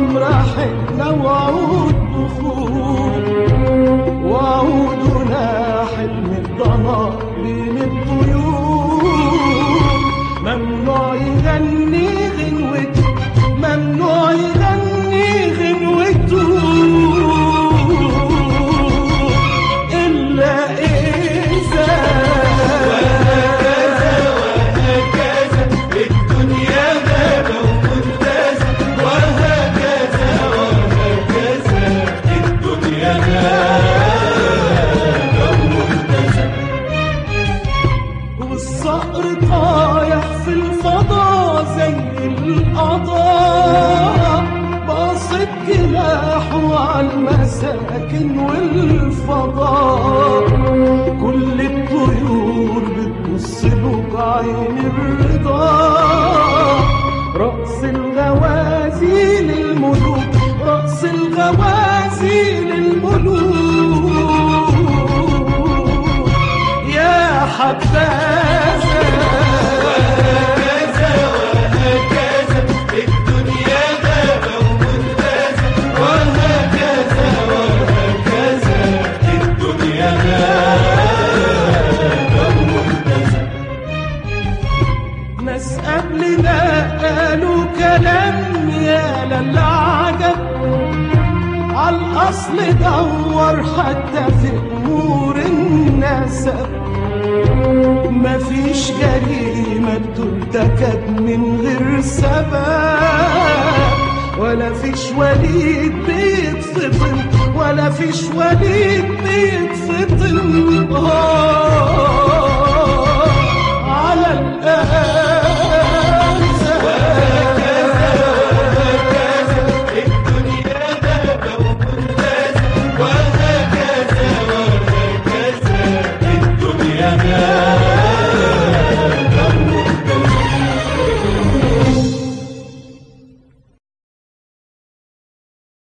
الغمر حنة وعود بخور وعودنا حلم الضنا بين الطيور ممنوع يغني غنوته ممنوع يغني غنوته إلا إذا وهكذا الدنيا غابة وممتازة وهكذا وهكذا الدنيا غابة وممتازة والصقر طايح في الفضاء زي القضاء باصت جناحه على المساكن والفضاء كل الطيور بتبص له بعين الرضا رأس الغوازي للملوك رأس الغوازي للملوك يا حبذا وهكذا وهكذا الدنيا غابة وممتازة وهكذا وهكذا الدنيا غابة وممتازة ناس قبلنا قالوا كلام يا للعجب عالأصل دور حتى في أمور النسب مفيش جريمة ترتكب من غير سبب ولا فيش وليد بيتفطن ولا فيش وليد بيتفطن آه